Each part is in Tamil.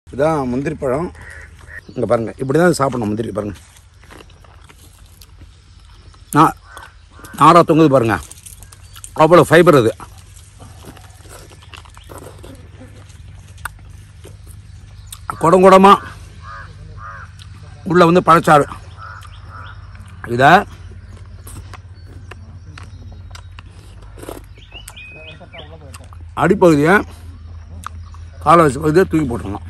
இதான் முந்திரி பழம் இங்கே பாருங்கள் இப்படி தான் சாப்பிடணும் முந்திரி பாருங்கள் நான் நாரா தொங்குது பாருங்க அவ்வளோ ஃபைபர் இது குடம் குடமாக உள்ளே வந்து பழச்சாறு இதை அடிப்பகுதியை காலை வச்ச பகுதியை தூக்கி போட்டுருணும்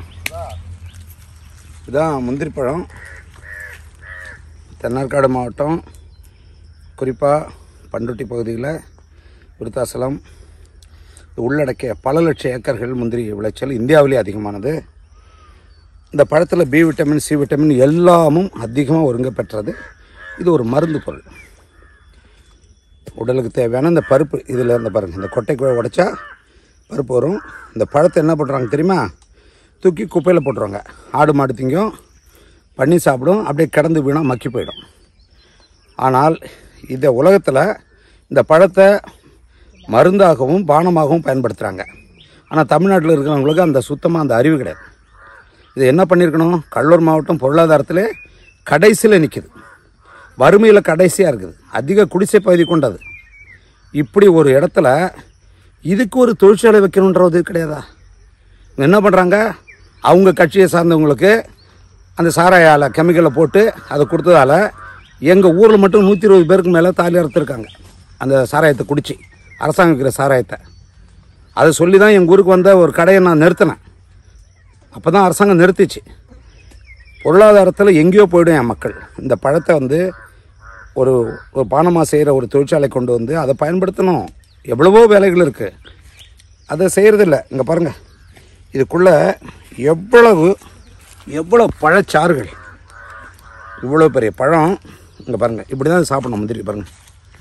இதான் முந்திரி பழம் தென்னார்காடு மாவட்டம் குறிப்பாக பண்ருட்டி பகுதியில் விருத்தாசலம் உள்ளடக்கிய பல லட்ச ஏக்கர்கள் முந்திரி விளைச்சல் இந்தியாவிலே அதிகமானது இந்த பழத்தில் பி விட்டமின் சி விட்டமின் எல்லாமும் அதிகமாக ஒருங்க பெற்றது இது ஒரு மருந்து பொருள் உடலுக்கு தேவையான இந்த பருப்பு இதில் இந்த பாருங்கள் இந்த கொட்டைக்குழை உடைச்சா பருப்பு வரும் இந்த பழத்தை என்ன பண்ணுறாங்க தெரியுமா தூக்கி குப்பையில் போட்டுருவாங்க ஆடு மாடு திங்கும் பண்ணி சாப்பிடும் அப்படியே கிடந்து வீணாக மக்கி போயிடும் ஆனால் இந்த உலகத்தில் இந்த பழத்தை மருந்தாகவும் பானமாகவும் பயன்படுத்துகிறாங்க ஆனால் தமிழ்நாட்டில் இருக்கிறவங்களுக்கு அந்த சுத்தமாக அந்த அறிவு கிடையாது இது என்ன பண்ணியிருக்கணும் கடலூர் மாவட்டம் பொருளாதாரத்திலே கடைசியில் நிற்கிது வறுமையில் கடைசியாக இருக்குது அதிக குடிசை பகுதி கொண்டது இப்படி ஒரு இடத்துல இதுக்கு ஒரு தொழிற்சாலை வைக்கணுன்றது கிடையாதா இவங்க என்ன பண்ணுறாங்க அவங்க கட்சியை சார்ந்தவங்களுக்கு அந்த சாராயால கெமிக்கலை போட்டு அதை கொடுத்ததால எங்கள் ஊரில் மட்டும் நூற்றி இருபது பேருக்கு மேலே தாலி அறுத்துருக்காங்க அந்த சாராயத்தை குடிச்சு அரசாங்கம் விற்கிற சாராயத்தை அதை சொல்லி தான் எங்கள் ஊருக்கு வந்த ஒரு கடையை நான் நிறுத்தினேன் அப்போ தான் அரசாங்கம் நிறுத்திச்சு பொருளாதாரத்தில் எங்கேயோ போயிடும் என் மக்கள் இந்த பழத்தை வந்து ஒரு ஒரு பானமாக செய்கிற ஒரு தொழிற்சாலை கொண்டு வந்து அதை பயன்படுத்தணும் எவ்வளவோ வேலைகள் இருக்குது அதை செய்கிறதில்ல இங்கே பாருங்கள் இதுக்குள்ளே எவ்வளவு எவ்வளோ பழச்சாறுகள் இவ்வளோ பெரிய பழம் இங்கே பாருங்கள் இப்படி தான் சாப்பிடணும் முந்திரி பாருங்கள்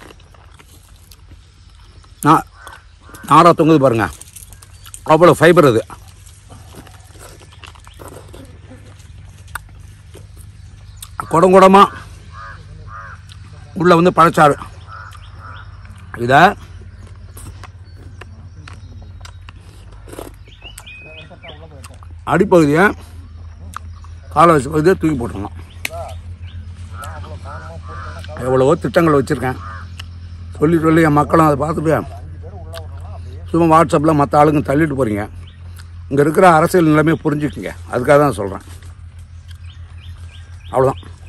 நான் நாரா தொங்குது பாருங்கள் அவ்வளோ ஃபைபர் இது குடம் குடமாக உள்ளே வந்து பழச்சாறு இதை அடிப்பகுதியை காலை வச்ச பகுதியை தூக்கி போட்டுருணும் எவ்வளவோ திட்டங்கள் வச்சுருக்கேன் சொல்லி சொல்லி என் மக்களும் அதை பார்த்துட்டு சும்மா வாட்ஸ்அப்பில் மற்ற ஆளுங்க தள்ளிட்டு போகிறீங்க இங்கே இருக்கிற அரசியல் நிலைமையை புரிஞ்சுக்குங்க அதுக்காக தான் சொல்கிறேன் அவ்வளோதான்